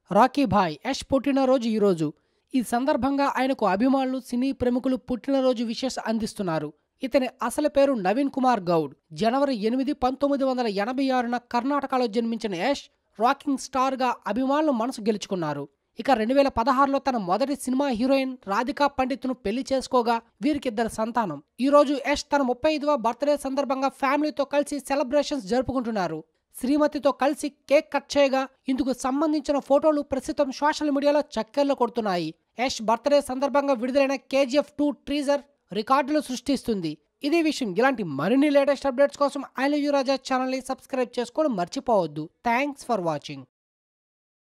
Rocky భాయ్ యష్ పుట్టినరోజు ఈరోజు ఈ సందర్భంగా ఆయనకు అభిమానులు సినీ ప్రముఖులు పుట్టినరోజు విశేష అందిస్తున్నారు ఇతని అసలు పేరు నవీన్ కుమార్ గౌడ్ జనవరి ఎనిమిది పంతొమ్మిది వందల ఎనభై ఆరున కర్ణాటకలో జన్మించిన యష్ రాకింగ్ స్టార్గా అభిమానులు మనసు గెలుచుకున్నారు ఇక రెండు వేల పదహారులో తన మొదటి సినిమా హీరోయిన్ రాధికా పండిత్ను పెళ్లి చేసుకోగా వీరికిద్దరు సంతానం ఈ రోజు యష్ తన ముప్పై ఐదవ బర్త్డే సందర్భంగా ఫ్యామిలీతో కలిసి సెలబ్రేషన్స్ జరుపుకుంటున్నారు శ్రీమతితో కలిసి కేక్ కట్ చేయగా ఇందుకు సంబంధించిన ఫోటోలు ప్రస్తుతం సోషల్ మీడియాలో చక్కర్లు కొడుతున్నాయి యష్ బర్త్డే సందర్భంగా విడుదలైన కేజీఎఫ్ టూ ట్రీజర్ రికార్డులు సృష్టిస్తుంది ఇదే విషయం ఇలాంటి మరిన్ని లేటెస్ట్ అప్డేట్స్ కోసం ఐ లవ్ యూ రాజా ఛానల్ని సబ్స్క్రైబ్ చేసుకోవడం మర్చిపోవద్దు థ్యాంక్స్ ఫర్ వాచింగ్